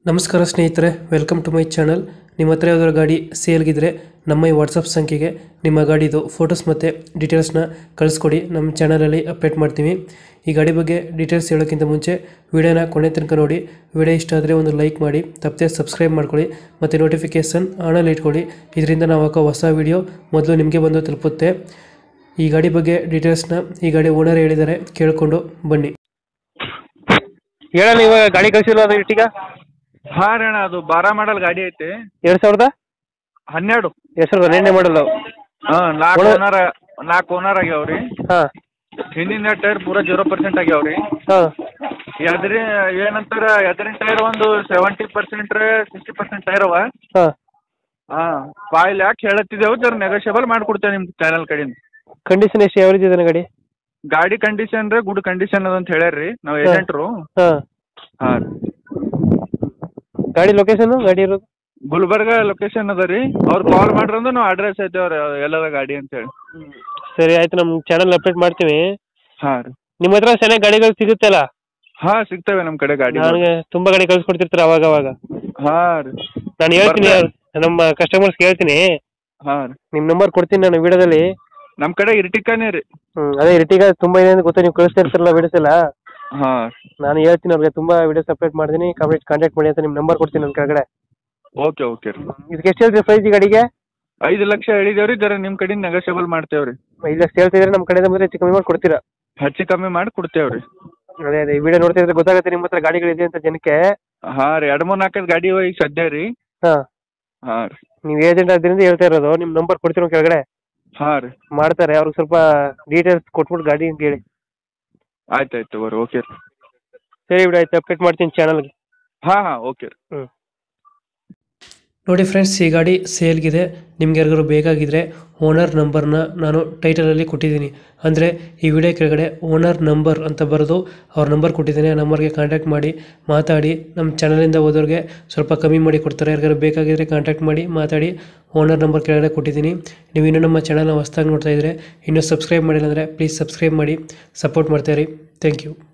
ನಮಸ್ಕಾರ ಸ್ನೇಹಿತರೆ welcome to my channel ನಿಮ್ಮ ಹತ್ರ ಯಾವ್ದಾದ್ರು ಗಾಡಿ ಸೇಲ್ಗಿದ್ರೆ ನಮ್ಮ ಈ ವಾಟ್ಸಪ್ ಸಂಖ್ಯೆಗೆ ನಿಮ್ಮ ಗಾಡಿದು ಫೋಟೋಸ್ ಮತ್ತು ಡೀಟೇಲ್ಸ್ನ ಕಳಿಸ್ಕೊಡಿ ನಮ್ಮ ಚಾನಲಲ್ಲಿ ಅಪ್ಡೇಟ್ ಮಾಡ್ತೀವಿ ಈ ಗಾಡಿ ಬಗ್ಗೆ ಡೀಟೇಲ್ಸ್ ಹೇಳೋಕ್ಕಿಂತ ಮುಂಚೆ ವಿಡಿಯೋನ ಕೊನೆ ತನಕ ನೋಡಿ ವಿಡಿಯೋ ಇಷ್ಟ ಆದರೆ ಒಂದು ಲೈಕ್ ಮಾಡಿ ತಪ್ಪದೆ ಸಬ್ಸ್ಕ್ರೈಬ್ ಮಾಡ್ಕೊಳ್ಳಿ ಮತ್ತು ನೋಟಿಫಿಕೇಷನ್ ಆನಲ್ಲಿ ಇಟ್ಕೊಳ್ಳಿ ಇದರಿಂದ ನಾವು ಹಾಕೋ ಹೊಸ ವಿಡಿಯೋ ಮೊದಲು ನಿಮಗೆ ಬಂದು ತಲುಪುತ್ತೆ ಈ ಗಾಡಿ ಬಗ್ಗೆ ಡೀಟೇಲ್ಸ್ನ ಈ ಗಾಡಿ ಓನರ್ ಹೇಳಿದ್ದಾರೆ ಕೇಳಿಕೊಂಡು ಬನ್ನಿ ಹೇಳಲ್ಲ ಇವಾಗ ಗಾಡಿ ಕಳಿಸಿಲ್ಲ ಅದು ಇಟ್ಟಿಗ ಹಾ ರೀ ಅಣ್ಣ ಅದು ಬಾರ ಮಾಡಲ್ ಗಾಡಿ ಐತಿ ಎರಡು ಸಾವಿರದ ಹನ್ನೆರಡು ಹೆಸರು ನೆನ್ನೆ ಮಾಡಲ್ಲ ಹಾ ನಾಲ್ಕು ಒಳ್ಳೆ- ಓನರ್ ನಾಲ್ಕು ಓನರ್ ಆಗ್ಯಾವ್ರಿ ಹಾಂ ಹಿಂದಿನ ಟೈರ್ ಪೂರ ಜೀರೋ ಪರ್ಸೆಂಟ್ ಆಗ್ಯಾವ್ರಿ ಹಾಂ ಎದ್ರಿ ಏನಂತಾರ ಎದ್ರಿನ ಟೈರ್ ಒಂದು seventy percent sixty percent tyre ಅವ ಹಾಂ ಹಾ ಫೈವ್ ಲ್ಯಾಕ್ ಹೇಳತ್ತಿದ್ದೇವೆ ಜರ ನೆಗೋಷಿಯಬಲ್ ಮಾಡ್ಕೊಡ್ತೇವೆ ನಿಮ್ಮ ಚಾನಲ್ ಕಡೆಯಿಂದ ಕಂಡೀಷನ್ ಎಷ್ಟು ಯಾವ್ದು ಇದೆ ಗಾಡಿ ಗಾಡಿ ಕಂಡೀಷನ್ ರೀ ಗುಡ್ ಕಂಡೀಷನ್ ಅದ ಅಂತ ಹೇಳ್ಯಾರ್ರಿ ನಾವು ಹಾ. ಏಜೆಂಟ್ರು ಹಾಂ ಹಾ ರೀ ಗಾಡಿ ಲೊಕೇಶನ್ ಗಾಡಿ ಇರೋದು ಗುಲ್ಬರ್ಗ ಲೊಕೇಶನ್ ಅದ ರೀ ಅವ್ರು ಕಾಲ್ ಮಾಡ್ರಂದ್ರೆ ನಾವು ಅಡ್ರೆಸ್ ಐತೇವ್ರಿ ಎಲ್ಲದ ಗಾಡಿ ಅಂತ ಹೇಳಿ ಸರಿ ಆಯ್ತು ನಮ್ಮ ಚಾನಲ್ ಅಪ್ಡೇಟ್ ಮಾಡ್ತೀವಿ ಹಾ ರೀ ನಿಮ್ಮ ಹತ್ರ ಚೆನ್ನಾಗಿ ಗಾಡಿಗಳು ಸಿಗುತ್ತಲ್ಲ ಹಾ ಸಿಗ್ತವೆ ನಮ್ಮ ಕಡೆ ಗಾಡಿ ನನಗೆ ತುಂಬ ಗಾಡಿ ಕಳ್ಸಿಕೊಡ್ತಿರ್ತಾರೆ ಅವಾಗ ಅವಾಗ ಹಾ ರೀ ನಾನು ಹೇಳ್ತೀನಿ ಬರ್ತಾರೆ. ನಮ್ಮ ಕಸ್ಟಮರ್ಸ್ಗೆ ಹೇಳ್ತೀನಿ ಹಾ ರೀ ನಿಮ್ಮ ನಂಬರ್ ಕೊಡ್ತೀನಿ ನಾನು ವಿಡಿಯೋದಲ್ಲಿ ನಮ್ಮ ಕಡೆ ಇರ್ಟಿಕಾನೇ ರೀ ಹ್ಞೂ ಅದೇ ರಿಟಿಗ ತುಂಬ ಇದೆ ಅಂತ ಗೊತ್ತಾ ನೀವು ಕಳಿಸ್ತಾ ಇರ್ತಾರಲ್ಲ ವಿಡಿಯೋಸ್ ಎಲ್ಲ ಹಾ ನಾನು ಹೇಳ್ತೀನಿ ಅವ್ರಿಗೆ ತುಂಬ ವಿಡಿಯೋಸ್ ಅಪ್ಡೇಟ್ ಮಾಡ್ತೀನಿ ಕಂಪ್ಲೀಟ್ ಕಾಂಟ್ಯಾಕ್ಟ್ ಮಾಡಿ ಅಂತ ನಿಮ್ಮ ನಂಬರ್ ಕೊಡ್ತೀನಿ ನನ್ನ ಕೆಳಗಡೆ ಓಕೆ ಓಕೆ ರೀ ಇದಕ್ಕೆ ಎಷ್ಟು ಹೇಳ್ತೀರಿ ಪ್ರೈಸ್ ಈ ಗಾಡಿಗೆ ಐದು ಲಕ್ಷ ಹೇಳಿದೇವ್ರಿ ಜರ ನಿಮ್ಮ ಕಡೆಯಿಂದ ನೆಗೋಷಿಯಬಲ್ ಮಾಡ್ತೇವ್ರಿ ಐದು ಲಕ್ಷ ಹೇಳ್ತಿದ್ರೆ ನಮ್ಮ ಕಡೆಯಿಂದ ಬಂದರೆ ಹೆಚ್ಚು ಕಮ್ಮಿ ಮಾಡಿ ಕೊಡ್ತೀರಾ ಹೆಚ್ಚು ಕಮ್ಮಿ ಮಾಡಿ ಕೊಡ್ತೇವ್ರಿ ಅದೇ ಅದೇ ವಿಡಿಯೋ ನೋಡ್ತಿದ್ರೆ ಗೊತ್ತಾಗುತ್ತೆ ನಿಮ್ಮ ಹತ್ರ ಗಾಡಿಗಳಿದೆ ಅಂತ ಜನಕ್ಕೆ ಹಾ ರೀ ಎರಡು ಮೂರು ನಾಲ್ಕೈದು ಗಾಡಿ ಇವ ಈಗ ಸದ್ಯ ರೀ ಹಾಂ ಹಾ ರೀ ನೀವು ಏಜೆಂಟ್ ಆದ್ದರಿಂದ ಹೇಳ್ತಾ ಇರೋದು ನಿಮ್ಮ ನಂಬರ್ ಕೊಡ್ತೀರೋ ಕೆಳಗಡೆ ಹಾ ರೀ ಮಾಡ್ತಾರೆ ಅವ್ರಿಗೆ ಸ್ವಲ್ಪ ಡೀಟೇಲ್ಸ್ ಕೊಟ್ಬಿಟ್ಟು ಗಾಡಿ ಅಂತ ಹೇಳಿ ಆಯ್ತು ಆಯ್ತು ಬರ್ರಿ ಓಕೆ ರೀ ಸರಿ ಬಿಡಿ ಆಯ್ತು ಅಪ್ಡೇಟ್ ಮಾಡ್ತೀನಿ ಚಾನಲ್ಗೆ ಹಾ ಹಾ ಓಕೆ ರೀ ಹ್ಞೂ ನೋಡಿ ಫ್ರೆಂಡ್ಸ್ ಈ ಗಾಡಿ ಸೇಲ್ಗಿದೆ ನಿಮ್ಗೆ ಯಾರಿಗಾರು ಬೇಕಾಗಿದ್ದರೆ ಓನರ್ ನಂಬರ್ನ ನಾನು ಟೈಟಲಲ್ಲಿ ಕೊಟ್ಟಿದ್ದೀನಿ ಅಂದರೆ ಈ ವಿಡಿಯೋ ಕೆಳಗಡೆ ಓನರ್ ನಂಬರ್ ಅಂತ ಬರೆದು ಅವ್ರ ನಂಬರ್ ಕೊಟ್ಟಿದ್ದೀನಿ ಆ ನಂಬರ್ಗೆ ಕಾಂಟ್ಯಾಕ್ಟ್ ಮಾಡಿ ಮಾತಾಡಿ ನಮ್ಮ ಚಾನಲಿಂದ ಹೋದವ್ರಿಗೆ ಸ್ವಲ್ಪ ಕಮ್ಮಿ ಮಾಡಿ ಕೊಡ್ತಾರೆ ಯಾರಿಗಾರು ಬೇಕಾಗಿದ್ದರೆ ಕಾಂಟ್ಯಾಕ್ಟ್ ಮಾಡಿ ಮಾತಾಡಿ ಓನರ್ ನಂಬರ್ ಕೆಳಗಡೆ ಕೊಟ್ಟಿದ್ದೀನಿ ನೀವು ಇನ್ನೂ ನಮ್ಮ ಚಾನಲ್ನ ಹೊಸ್ದಾಗಿ ನೋಡ್ತಾ ಇದ್ದರೆ ಇನ್ನೂ ಸಬ್ಸ್ಕ್ರೈಬ್ ಮಾಡಿಲ್ಲ ಅಂದರೆ ಪ್ಲೀಸ್ ಸಬ್ಸ್ಕ್ರೈಬ್ ಮಾಡಿ ಸಪೋರ್ಟ್ ಮಾಡ್ತಾಯಿರಿ ಥ್ಯಾಂಕ್ ಯು